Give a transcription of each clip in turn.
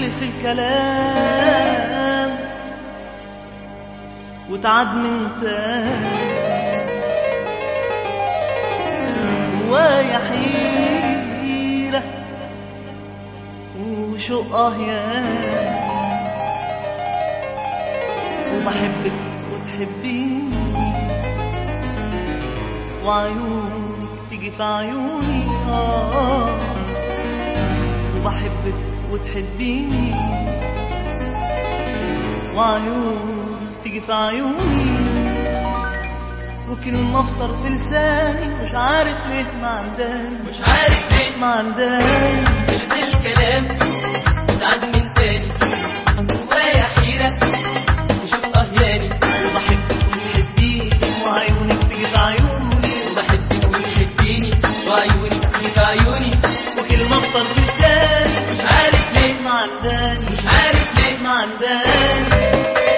خلص الكلام وتعد من تاني جوايا حيرة وشوق اه يا وبحبك وتحبيني وعيونك تيجي في عيوني آه وبحبك وتحبيني وعيونك تيجي في عيوني وكلمة افطر في لساني مش عارف ليه ما عنداني مش عارف ليه ما عنداني خلص الكلام وتعد من تاني جوايا حيرة وشوق أهياني وبحبك وتحبيني وعيونك تيجي في عيوني وبحبك وتحبيني وعيونك تيجي في عيوني وكلمة افطر في لساني مش عارف ليه ما عنداني مش عارف ليه ما عنداني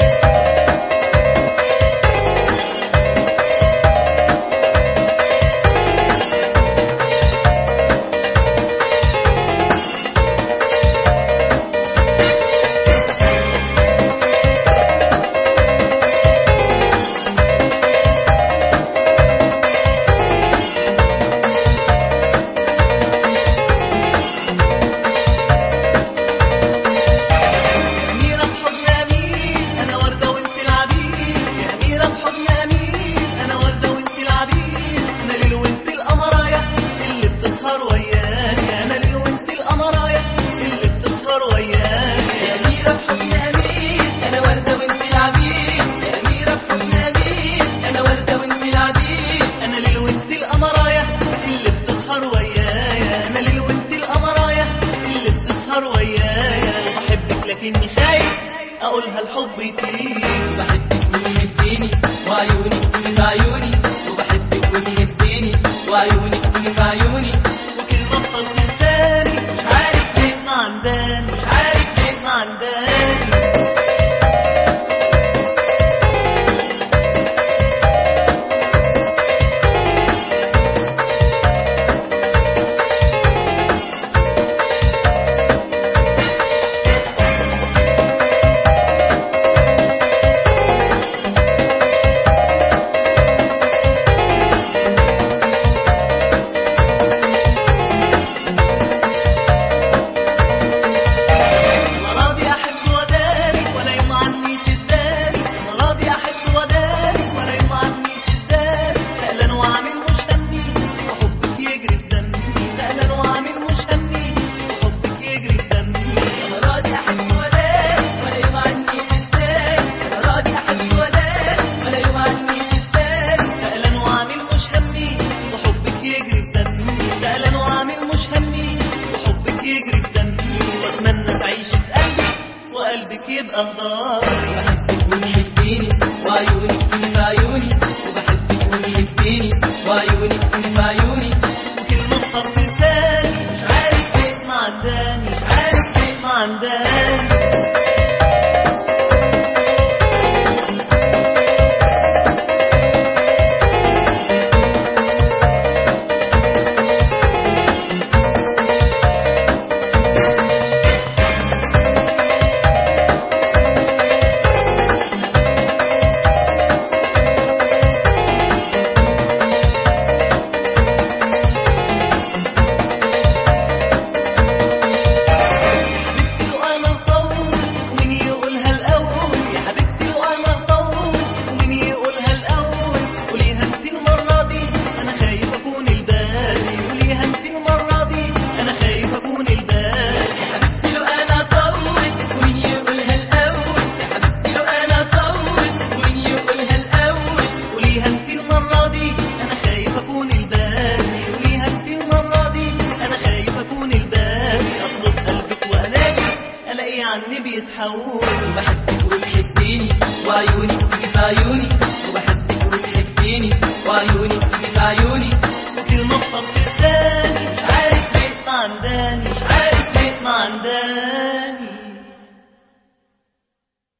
أميرة بحضن أمين أنا وردة وأنت العبيد يا أميرة بحضن أمين أنا وردة وأنت العبيد أنا ليل وأنت القمراية اللي بتسهر وياك أنا ليل وأنت القمراية اللي بتسهر وياك يا أميرة بحضن أمين أنا وردة وأنت العبيد يا أميرة بحضن أمين أنا وردة وأنت العبيد أنا ليل وأنت القمراية اللي بتسهر ويايا أنا ليل وأنت القمراية اللي بتسهر ويايا بحبك لكني خايف أقولها الحب يطير وبحبك وتحبيني وعيونك تيجي في عيوني وبحبك وتحبيني وعيونك تيجي في عيوني وكلمة افضل في لساني مش عارف ليه ما عنداني مش عارف ليه ما عنداني أنا راضي أحب وداري ولا يوم عني تداري أنا راضي أحب وداري ولا يوم عني تداري تقلان وعامل مش همي وحبك يجري في دمي تقلان وعامل مش همي وحبك يجري في دمي أنا راضي أحب وداري ولا يوم عني تستاهل أنا راضي أحب وداري ولا يوم عني تستاهل تقلان وعامل مش همي وحبك يجري في دمي تقلان وعامل مش همي وحبك يجري في دمي واتمنى تعيشي في قلبي وقلبك يبقى هداري بحبك وتحبيني وعيونك تيجي في عيوني وبحبك وتحبيني وعيونك تيجي في عيوني وكلمة افطر في لساني مش عارف ليه ما عنداني مش عارف ليه ما عنداني